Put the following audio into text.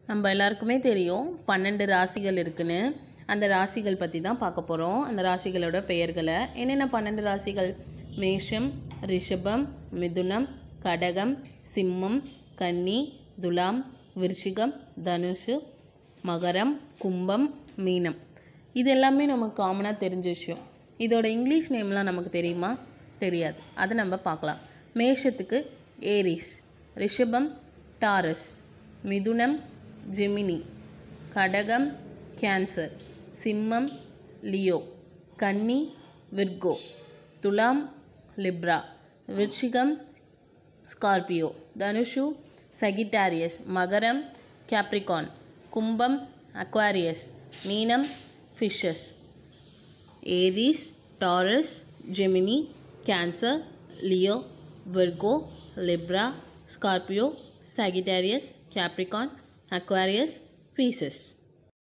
நம்ம எல்லாருக்குமே தெரியும் பன்னெண்டு ராசிகள் இருக்குன்னு அந்த ராசிகள் பற்றி தான் பார்க்க போகிறோம் அந்த ராசிகளோட பெயர்களை என்னென்ன பன்னெண்டு ராசிகள் மேஷம் ரிஷபம் மிதுனம் கடகம் சிம்மம் கன்னி துலாம் விருச்சிகம் தனுசு மகரம் கும்பம் மீனம் இது எல்லாமே நமக்கு காமனாக தெரிஞ்ச விஷயம் இதோட இங்கிலீஷ் நேம்லாம் நமக்கு தெரியுமா தெரியாது அதை நம்ம பார்க்கலாம் மேஷத்துக்கு ஏரிஸ் ரிஷபம் டாரஸ் மிதுனம் ஜெமினி கடகம் கேன்சர் சிம்மம் லியோ கன்னி விர்கோ துலாம் லிப்ரா விருச்சிகம் ஸ்கார்பியோ தனுஷு சகிட்டாரியஸ் மகரம் கேப்ரிகான் கும்பம் அக்வாரியஸ் மீனம் fishes Aries Taurus Gemini Cancer Leo Virgo Libra Scorpio Sagittarius Capricorn Aquarius pieces